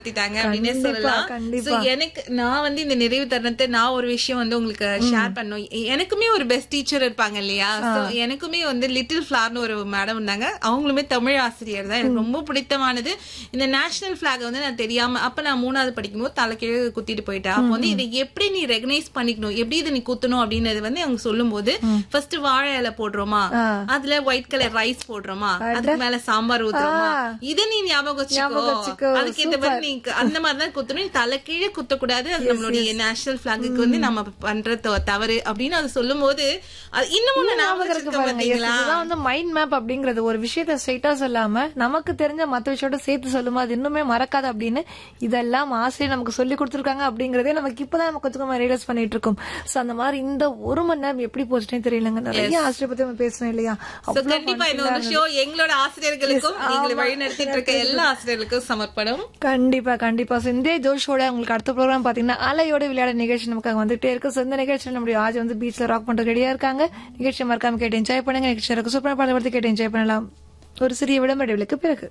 மாத்திட்டாங்க அப்படின்னே கண்டிப்பா, சொல்லலாம் கண்டிப்பா. So, எனக்கு நான் வந்து இந்த நிறைவு தருணத்தை நான் ஒரு விஷயம் வந்து உங்களுக்கு ஷேர் பண்ணும் எனக்குமே ஒரு பெஸ்ட் டீச்சர் இருப்பாங்க இல்லையா So, எனக்குமே வந்து லிட்டில் ஃபிளார்னு ஒரு மேடம் இருந்தாங்க அவங்களுமே தமிழ் ஆசிரியர் தான் எனக்கு ரொம்ப பிடித்தமானது இந்த நேஷனல் பிளாக் வந்து நான் தெரியாம அப்ப நான் மூணாவது படிக்கும்போது தலைக்கீழ குத்திட்டு போயிட்டேன் அப்போ வந்து இதை எப்படி நீ ரெகனைஸ் பண்ணிக்கணும் எப்படி இதை நீ குத்தணும் அப்படின்றது வந்து அவங்க சொல்லும்போது ஃபர்ஸ்ட் வாழை இலை போடுறோமா அதுல ஒயிட் கலர் ரைஸ் போடுறோமா அதுக்கு மேல சாம்பார் ஊத்துறோமா இதை நீ ஞாபகம் ஞாபகம் வச்சுக்கோ வச்சுக்கோ. அதுக்கு ஏத்த மாதிரி நீ அந்த மாதிரி தான் குத்தணும் நீ தலை கீழே குத்தக்கூடாது அது நம்மளுடைய நேஷனல் பிளாகுக்கு வந்து நம்ம பண்ற த- தவறு அப்படின்னு அது சொல்லும் போது அது இன்னமும் நான் ஞாபகம் இருக்கு வச்சிருக்கேன் பாருங்க Yes, பாத்தீங்களா இதுதான் வந்து மைண்ட் மேப் அப்படிங்கறது ஒரு விஷயத்த ஸ்ட்ரைட்டா சொல்லாம நமக்கு தெரிஞ்ச மத்த விஷயத்தோட சேர்த்து சொல்லும்போது அது இன்னுமே மறக்காது அப்படின்னு இதெல்லாம் ஆசிரியர் நமக்கு சொல்லி கொடுத்துருக்காங்க அப்படிங்கறதே நமக்கு இப்பதான் நம்ம கொஞ்சம் கொஞ்சமா ரியலைஸ் பண்ணிட்டு இருக்கோம் சோ அந்த மாதிரி இந்த ஒரு மணி நேரம் எப்படி போச்சுன்னே தெரியலங்க நிறைய ஆசிரியர் பத்தி நம்ம பேசணும் இல்லையா So, அவ்வளவு கண்டிப்பா இந்த fun-ful-ஆ ஒரு ஷோ எங்களோட ஆசிரியர்களுக்கும் நீங்களை வழி நடத்திட்டு இருக்க எல்லா ஆசிரியர்களுக்கும் சமர்ப்பணம் கண்டிப்பா கண்டிப்பா So, இந்த ஜோஷோட உங்களுக்கு அடுத்த ப்ரோக்ராம் பாத்தீங்கன்னா அலையோட விளையாட நிகழ்ச்சி நமக்கு அங்க வந்துட்டே இருக்கு So, இந்த நிகழ்ச்சியில் நம்முடைய ஆஜ் வந்து பீச்ல ராக் பண்ற ரெடியா இருக்காங்க நிகழ்ச்சி மறக்காம கேட்டு என்ஜாய் பண்ணுங்க நிகழ்ச்சி இருக்கு சூப்பர் பாடல் படுத்து கேட்டு என்ஜாய் பண்ணலாம் ஒரு சிறிய விளம்பரங்களுக்கு பிறகு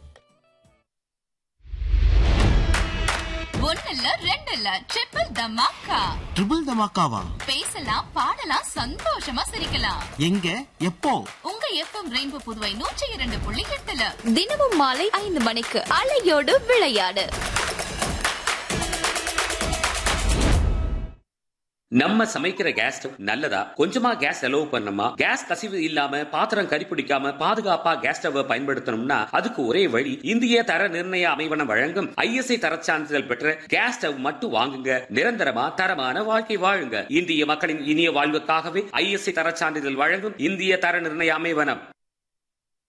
ஒன்னு இல்ல ரெண்டு இல்ல ட்ரிபிள் தமாக்கா ட்ரிபிள் தமாக்காவா பேசலாம் பாடலாம் சந்தோஷமா சிரிக்கலாம் எங்க எப்போ உங்க எஃப்எம் ரெயின்போ புதுவை நூற்றி இரண்டு புள்ளி எட்டுல தினமும் மாலை ஐந்து மணிக்கு அலையோடு விளையாடு நம்ம சமைக்கிற கேஸ் ஸ்டவ் நல்லதா கொஞ்சமா கேஸ் செலவு பண்ணணுமா கேஸ் கசிவு இல்லாம பாத்திரம் கரிப்பிடிக்காம பாதுகாப்பா கேஸ் ஸ்டவ் பயன்படுத்தணும்னா அதுக்கு ஒரே வழி இந்திய தர நிர்ணய அமைவனம் வழங்கும் ஐஎஸ்ஐ தரச் சான்றிதழ் பெற்ற கேஸ் ஸ்டவ் மட்டும் வாங்குங்க நிரந்தரமா தரமான வாழ்க்கை வாழுங்க இந்திய மக்களின் இனிய வாழ்வுக்காகவே ஐஎஸ்ஐ தரச் சான்றிதழ் வழங்கும் இந்திய தர நிர்ணய அமைவனம்